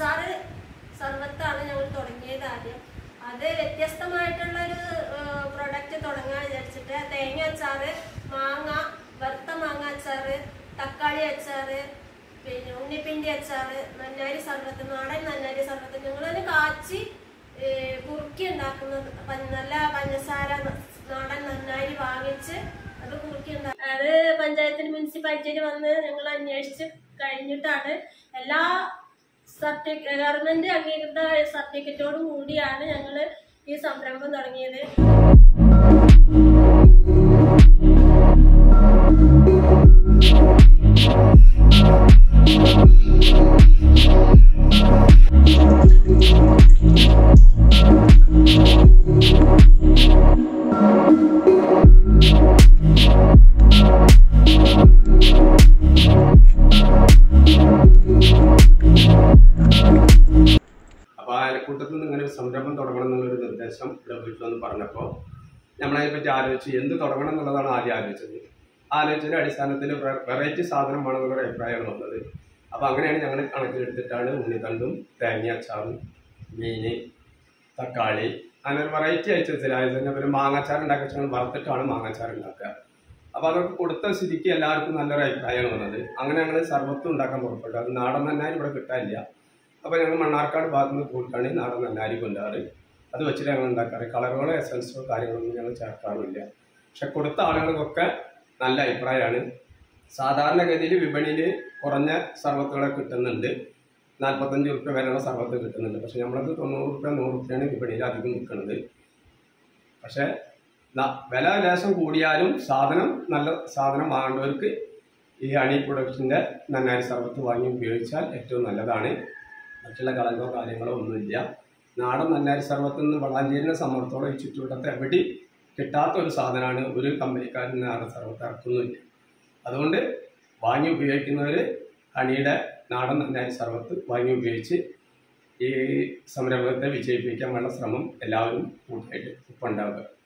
അച്ചാറ് സർബത്താണ് ഞങ്ങൾ തുടങ്ങിയത് ആദ്യം അത് വ്യത്യസ്തമായിട്ടുള്ള ഒരു പ്രൊഡക്റ്റ് തുടങ്ങാൻ വിചാരിച്ചിട്ട് തേങ്ങ അച്ചാറ് മാങ്ങ വറുത്ത മാങ്ങ അച്ചാറ് തക്കാളി അച്ചാറ് പിന്നെ ഉണ്ണിപ്പിണ്ടി അച്ചാറ് നന്നാരി സർബത്ത് നാടൻ നന്നാരി സർബത്ത് ഞങ്ങളതിന് കാച്ചി ഏ, കുറുക്കി ഉണ്ടാക്കുന്നത് പ- നല്ല പഞ്ചസാര ന- നാടൻ നന്നായി വാങ്ങിച്ച് അത് കുറുക്കി ഉണ്ടാ- അത് പഞ്ചായത്തിന് മുനിസിപ്പാലിറ്റിയിൽ വന്ന് ഞങ്ങൾ അന്വേഷിച്ച് കഴിഞ്ഞിട്ടാണ് എല്ലാ സർട്ടിഫിക്ക ഗവൺമെന്റ് അംഗീകൃത സർട്ടിഫിക്കറ്റോടും കൂടിയാണ് ഞങ്ങൾ ഈ സംരംഭം തുടങ്ങിയത് അപ്പോൾ അയൽക്കൂട്ടത്തിൽ നിന്ന് ഇങ്ങനെ ഒരു സംരംഭം തുടങ്ങണം എന്നുള്ളൊരു നിർദ്ദേശം ഇവിടെ വീട്ടിൽ വന്ന് പറഞ്ഞപ്പോൾ നമ്മളതിനെ പറ്റി ആലോചിച്ച് എന്ത് തുടങ്ങണം എന്നുള്ളതാണ് ആദ്യം ആലോചിച്ചത് ആലോചിച്ചതിന്റെ അടിസ്ഥാനത്തിൽ വെറൈറ്റി സാധനം വേണമെന്നുള്ള അഭിപ്രായമാണ് വന്നത് അപ്പോൾ അങ്ങനെയാണ് ഞങ്ങൾ കണക്കിലെടുത്തിട്ടാണ് ഉണ്ണിത്തണ്ടും തേങ്ങ അച്ചാറും മീന് തക്കാളി അങ്ങനെ ഒരു വെറൈറ്റി ഐറ്റംസിൽ അതായത് തന്നെ ഒരു മാങ്ങാച്ചാർ ഉണ്ടാക്കി വെച്ചാൽ വറുത്തിട്ടാണ് മാങ്ങാച്ചാർ ഉണ്ടാക്കുക അപ്പോൾ അതൊക്കെ കൊടുത്ത സ്ഥിതിക്ക് എല്ലാവർക്കും നല്ലൊരു അഭിപ്രായമാണ് വന്നത് അങ്ങനെ ഞങ്ങൾ സർബത്ത് ഉണ്ടാക്കാൻ പുറപ്പെട്ടു അത് നാടൻ നന്നായി ഇവിടെ കിട്ടാനില്ല അപ്പോൾ ഞങ്ങൾ മണ്ണാർക്കാട് ഭാഗത്ത് നിന്ന് പോയിട്ടാണ് നാടൻ നന്നാരി കൊണ്ടാറ് അത് വെച്ചിട്ട് ഞങ്ങൾ ഉണ്ടാക്കാറ് കളറുകളോ എസൻസോ കാര്യങ്ങളൊന്നും ഞങ്ങൾ ചേർക്കാറില്ല പക്ഷെ കൊടുത്ത ആളുകൾക്കൊക്കെ നല്ല അഭിപ്രായമാണ് സാധാരണഗതിയിൽ വിപണിയിൽ കുറഞ്ഞ സർബത്തുകളെ കിട്ടുന്നുണ്ട് നാൽപ്പത്തഞ്ച് റുപ്യ വിലയുള്ള സർബത്ത് കിട്ടുന്നുണ്ട് പക്ഷെ നമ്മളത് തൊണ്ണൂറ് റുപ്യ നൂറ് റുപ്യാണ് വിപണിയിൽ അധികം നിൽക്കുന്നത് പക്ഷെ ന- വില ലേശം കൂടിയാലും സാധനം നല്ല സാധനം വാങ്ങേണ്ടവർക്ക് ഈ അണി പ്രൊഡക്ഷൻ്റെ നന്നാരി സർബത്ത് വാങ്ങി ഉപയോഗിച്ചാൽ ഏറ്റവും നല്ലതാണ് മറ്റുള്ള കളങ്ങളോ കാര്യങ്ങളോ ഒന്നുമില്ല നാടൻ നന്നാരി സർബത്ത് നിന്ന് വളാഞ്ചേരിനെ സംബന്ധിച്ചോളം ഈ ചുറ്റുവട്ടത്ത് എവിടെയും കിട്ടാത്ത ഒരു സാധനമാണ് ഒരു കമ്പനിക്കാരൻ നാടൻ സർബത്ത് ഇറക്കുന്നില്ല അതുകൊണ്ട് വാങ്ങി ഉപയോഗിക്കുന്നവർ അണിയുടെ നാടൻ നന്നാരി സർബത്ത് വാങ്ങി ഉപയോഗിച്ച് ഈ സംരംഭത്തെ വിജയിപ്പിക്കാനുള്ള ശ്രമം എല്ലാവരും കൂട്ടായിട്ട് ഒപ്പം ഉണ്ടാവുക